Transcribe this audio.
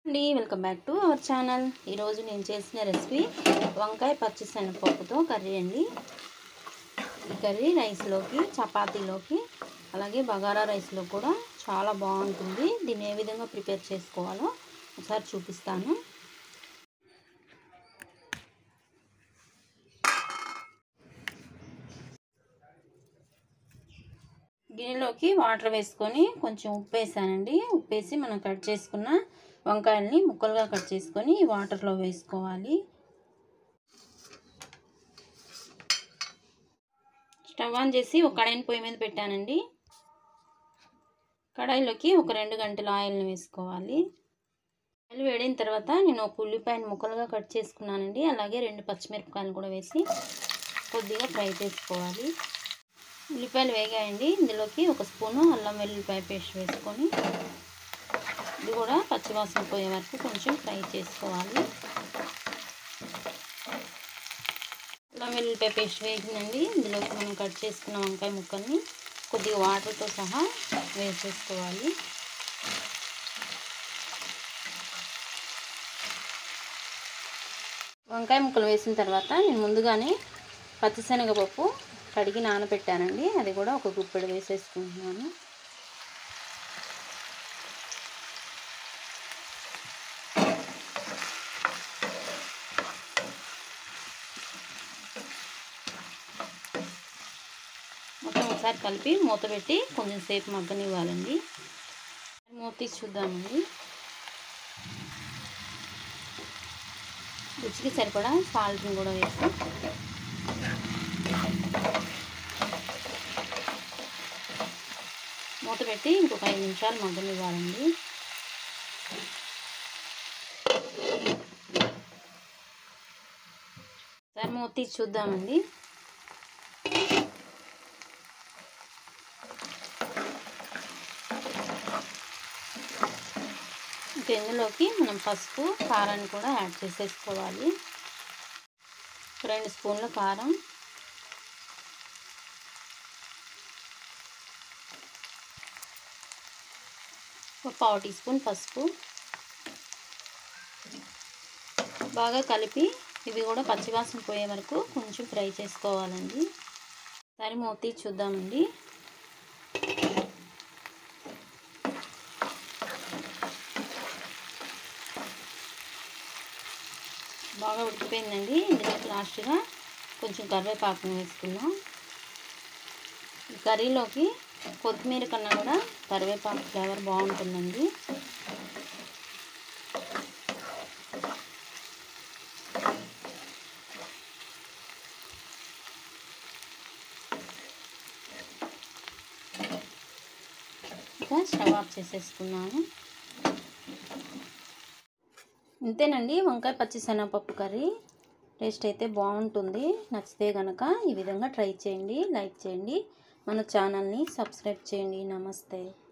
అండి welcome back to our channel ఈరోజు నేను చేసిన రెసిపీ వంకాయ పచ్చి శనగపప్పుతో కర్రీ అండి ఈ కర్రీ రైస్లోకి చపాతీలోకి అలాగే బగారా రైస్లో కూడా చాలా బాగుంటుంది దీన్ని ఏ విధంగా ప్రిపేర్ చేసుకోవాలో ఒకసారి చూపిస్తాను గిన్నెలోకి వాటర్ వేసుకొని కొంచెం ఉప్పు వేసానండి ఉప్పు వేసి మనం కట్ చేసుకున్న వంకాయల్ని ముక్కలుగా కట్ చేసుకొని ఈ వాటర్లో వేసుకోవాలి స్టవ్ ఆన్ చేసి ఒక కడాయిని పొయ్యి మీద పెట్టానండి కడాయిలోకి ఒక రెండు గంటల ఆయిల్ని వేసుకోవాలి ఆయిల్ వేడిన తర్వాత నేను ఒక ఉల్లిపాయను ముక్కలుగా కట్ చేసుకున్నానండి అలాగే రెండు పచ్చిమిరపకాయలు కూడా వేసి కొద్దిగా ఫ్రై చేసుకోవాలి ఉల్లిపాయలు వేగాయండి ఇందులోకి ఒక స్పూను అల్లం వెల్లుల్లిపాయ పేస్ట్ వేసుకొని ఇది కూడా పచ్చివాసన పోయే వరకు కొంచెం ఫ్రై చేసుకోవాలి అల్లం వెల్లుల్లిపాయ పేస్ట్ వేసిందండి ఇందులోకి మనం కట్ చేసుకున్న వంకాయ ముక్కల్ని కొద్దిగా వాటర్తో సహా వేసేసుకోవాలి వంకాయ ముక్కలు వేసిన తర్వాత నేను ముందుగానే పచ్చిశనగపప్పు కడిగి నానబెట్టానండి అది కూడా ఒక గుప్పెడు వేసేసుకుంటున్నాను మొత్తం ఒకసారి కలిపి మూత పెట్టి కొంచెం సేపు మగ్గనివ్వాలండి మూత తీసి చూద్దామండి రుచికి సరిపడా సాల్ట్ని కూడా వేసి మూత పెట్టి ఇంకొక ఐదు నిమిషాలు మగ్గనివ్వాలండి సరే మూత తీసి చూద్దామండి ఇంకా ఇందులోకి మనం పసుపు కారాన్ని కూడా యాడ్ చేసేసుకోవాలి రెండు స్పూన్ల కారం ఒక పావు టీ స్పూన్ పసుపు బాగా కలిపి ఇవి కూడా పచ్చివాసన పోయే వరకు కొంచెం ఫ్రై చేసుకోవాలండి సరే మూతి చూద్దామండి బాగా ఉడికిపోయిందండి ఇందులోకి లాస్ట్గా కొంచెం కరివేపాకును వేసుకుందాం ఈ కర్రీలోకి కొత్తిమీర కన్నా కూడా కరివేపాకు ఫ్లేవర్ బాగుంటుందండి ఇంకా స్టవ్ ఆఫ్ చేసేసుకున్నాను ఇంతేనండి వంకాయ పచ్చి శనగపప్పు కర్రీ టేస్ట్ అయితే బాగుంటుంది నచ్చితే కనుక ఈ విధంగా ట్రై చేయండి లైక్ చేయండి మన ఛానల్ని సబ్స్క్రైబ్ చేయండి నమస్తే